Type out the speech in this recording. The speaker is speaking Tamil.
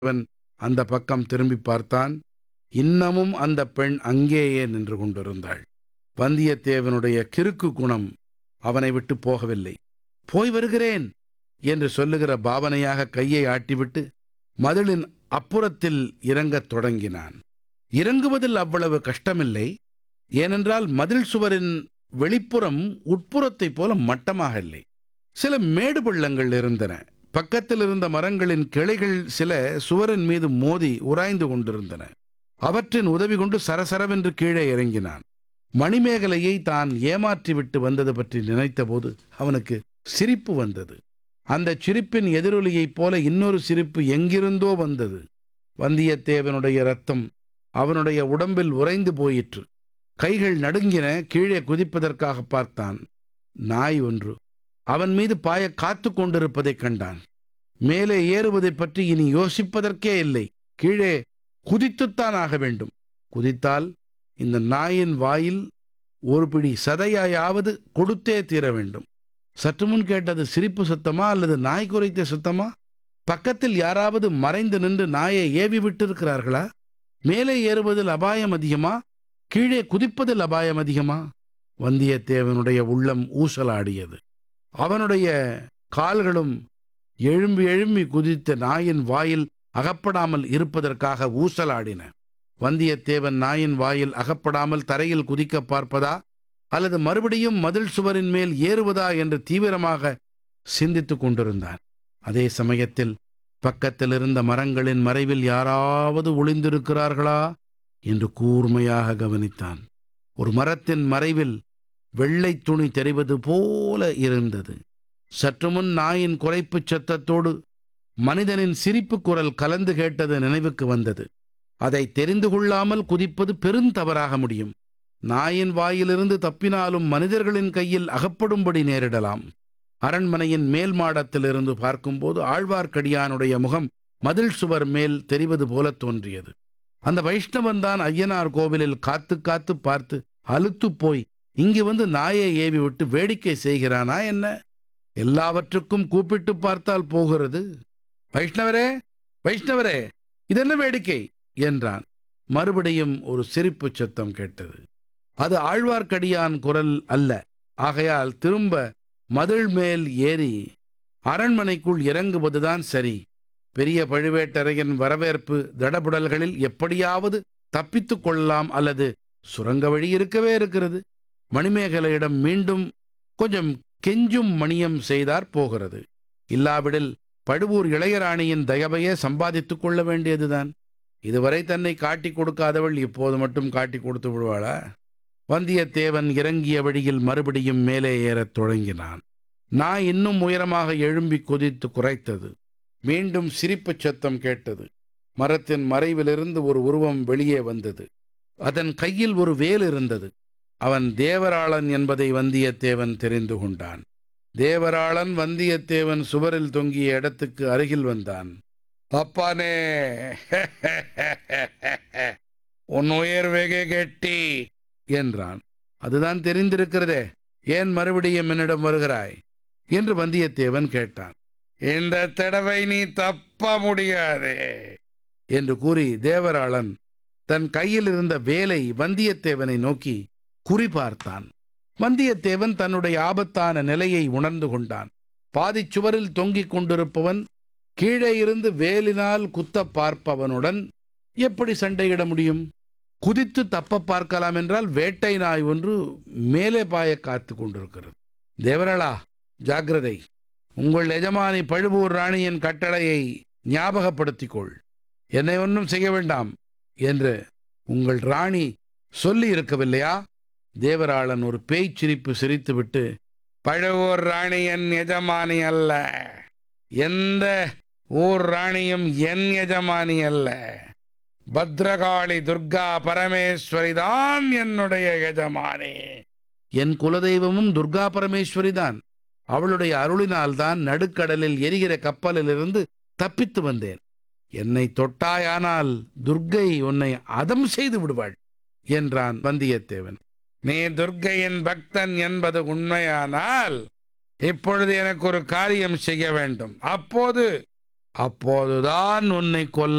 அவன் அந்த பக்கம் திரும்பி பார்த்தான் இன்னமும் அந்த பெண் அங்கேயே நின்று கொண்டிருந்தாள் வந்தியத்தேவனுடைய கிறுக்கு குணம் அவனை விட்டு போகவில்லை போய் வருகிறேன் என்று சொல்லுகிற பாவனையாக கையை ஆட்டிவிட்டு மதிலின் அப்புறத்தில் இறங்கத் தொடங்கினான் இறங்குவதில் அவ்வளவு கஷ்டமில்லை ஏனென்றால் மதில் சுவரின் வெளிப்புறம் உட்புறத்தைப் போல மட்டமாக இல்லை சில மேடு பள்ளங்கள் இருந்தன பக்கத்தில் இருந்த மரங்களின் கிளைகள் சில சுவரின் மீது மோதி உராய்ந்து கொண்டிருந்தன அவற்றின் உதவி கொண்டு சரசரவென்று கீழே இறங்கினான் மணிமேகலையை தான் ஏமாற்றிவிட்டு வந்தது பற்றி நினைத்தபோது அவனுக்கு சிரிப்பு வந்தது அந்த சிரிப்பின் எதிரொலியைப் போல இன்னொரு சிரிப்பு எங்கிருந்தோ வந்தது வந்தியத்தேவனுடைய ரத்தம் அவனுடைய உடம்பில் உறைந்து போயிற்று கைகள் நடுங்கின கீழே குதிப்பதற்காக பார்த்தான் நாய் ஒன்று அவன் மீது பாய காத்து கொண்டிருப்பதைக் கண்டான் மேலே ஏறுவதைப் பற்றி இனி யோசிப்பதற்கே இல்லை கீழே குதித்துத்தான் ஆக வேண்டும் குதித்தால் இந்த நாயின் வாயில் ஒரு பிடி சதையாயாவது கொடுத்தே தீர வேண்டும் சற்று முன் கேட்டது சிரிப்பு சத்தமா அல்லது நாய் குறைத்த சத்தமா பக்கத்தில் யாராவது மறைந்து நின்று நாயை ஏவி விட்டிருக்கிறார்களா மேலே ஏறுவதில் அபாயம் அதிகமா கீழே குதிப்பதில் அபாயம் அதிகமா வந்தியத்தேவனுடைய உள்ளம் ஊசலாடியது அவனுடைய கால்களும் எழும்பி எழும்பி குதித்த நாயின் வாயில் அகப்படாமல் இருப்பதற்காக ஊசலாடின வந்தியத்தேவன் நாயின் வாயில் அகப்படாமல் தரையில் குதிக்க பார்ப்பதா அல்லது மறுபடியும் மதில் சுவரின் மேல் ஏறுவதா என்று தீவிரமாக சிந்தித்துக் கொண்டிருந்தான் அதே சமயத்தில் பக்கத்தில் இருந்த மரங்களின் மறைவில் யாராவது ஒளிந்திருக்கிறார்களா என்று கூர்மையாக கவனித்தான் ஒரு மரத்தின் மறைவில் வெள்ளை துணி தெரிவது போல இருந்தது சற்று முன் நாயின் குறைப்புச் சத்தத்தோடு மனிதனின் சிரிப்பு குரல் கலந்து கேட்டது நினைவுக்கு வந்தது அதை தெரிந்து கொள்ளாமல் குதிப்பது பெருந்தவறாக முடியும் நாயின் வாயிலிருந்து தப்பினாலும் மனிதர்களின் கையில் அகப்படும்படி நேரிடலாம் அரண்மனையின் மேல் மாடத்திலிருந்து பார்க்கும்போது ஆழ்வார்க்கடியானுடைய முகம் மதில் சுவர் மேல் தெரிவது போல தோன்றியது அந்த வைஷ்ணவன் தான் ஐயனார் கோவிலில் காத்து காத்து பார்த்து அலுத்துப் போய் இங்கு வந்து நாயை ஏவி விட்டு வேடிக்கை செய்கிறானா என்ன எல்லாவற்றுக்கும் கூப்பிட்டு பார்த்தால் போகிறது வைஷ்ணவரே வைஷ்ணவரே இதென்ன வேடிக்கை என்றான் மறுபடியும் ஒரு சிரிப்பு சத்தம் கேட்டது அது ஆழ்வார்க்கடியான் குரல் அல்ல ஆகையால் திரும்ப மதில் மேல் ஏறி அரண்மனைக்குள் இறங்குவதுதான் சரி பெரிய பழுவேட்டரையன் வரவேற்பு தடபுடல்களில் எப்படியாவது தப்பித்துக் கொள்ளலாம் அல்லது சுரங்க வழி இருக்கவே இருக்கிறது மணிமேகலையிடம் மீண்டும் கொஞ்சம் கெஞ்சும் மணியம் செய்தார் போகிறது இல்லாவிடில் பழுவூர் இளையராணியின் தயவையே சம்பாதித்துக் கொள்ள வேண்டியதுதான் இதுவரை தன்னை காட்டிக் கொடுக்காதவள் இப்போது மட்டும் காட்டிக் கொடுத்து விடுவாளா வந்தியத்தேவன் இறங்கிய வழியில் மறுபடியும் மேலே ஏறத் தொடங்கினான் நான் இன்னும் உயரமாக எழும்பி குதித்து குறைத்தது மீண்டும் சிரிப்புச் சத்தம் கேட்டது மரத்தின் மறைவிலிருந்து ஒரு உருவம் வெளியே வந்தது அதன் கையில் ஒரு வேல் இருந்தது அவன் தேவராளன் என்பதை வந்தியத்தேவன் தெரிந்து கொண்டான் தேவராளன் வந்தியத்தேவன் சுவரில் தொங்கிய இடத்துக்கு அருகில் வந்தான் அப்பானே உன் உயர் வெகு கெட்டி என்றான் அதுதான் தெரிந்திருக்கிறதே ஏன் மறுபடியும் என்னிடம் வருகிறாய் என்று வந்தியத்தேவன் கேட்டான் இந்த தடவை நீ தப்ப முடியாதே என்று கூறி தேவராளன் தன் கையில் இருந்த வேலை வந்தியத்தேவனை நோக்கி குறிபார்த்தான் வந்தியத்தேவன் தன்னுடைய ஆபத்தான நிலையை உணர்ந்து கொண்டான் பாதிச் சுவரில் தொங்கிக் கொண்டிருப்பவன் கீழே இருந்து வேலினால் குத்த பார்ப்பவனுடன் எப்படி சண்டையிட முடியும் குதித்து தப்ப பார்க்கலாம் என்றால் வேட்டை நாய் ஒன்று மேலே பாய காத்து கொண்டிருக்கிறது தேவராளா ஜாக்கிரதை உங்கள் எஜமானி பழுவூர் ராணியின் கட்டளையை ஞாபகப்படுத்திக் கொள் என்னை ஒன்றும் செய்ய வேண்டாம் என்று உங்கள் ராணி சொல்லி இருக்கவில்லையா தேவராளன் ஒரு பேய்ச் சிரிப்பு சிரித்துவிட்டு பழுவூர் ராணி என் எஜமானி அல்ல எந்த ஊர் ராணியும் என் எஜமானி அல்ல பத்ரகாளி துர்கா பரமேஸ்வரி தான் என்னுடைய எஜமானி என் குலதெய்வமும் துர்கா பரமேஸ்வரி தான் அவளுடைய அருளினால்தான் நடுக்கடலில் எரிகிற கப்பலிலிருந்து தப்பித்து வந்தேன் என்னை தொட்டாயானால் துர்க்கை உன்னை அதம் செய்து விடுவாள் என்றான் வந்தியத்தேவன் நீ துர்க்கையின் பக்தன் என்பது உண்மையானால் இப்பொழுது எனக்கு ஒரு காரியம் செய்ய வேண்டும் அப்போது அப்போதுதான் உன்னை கொல்ல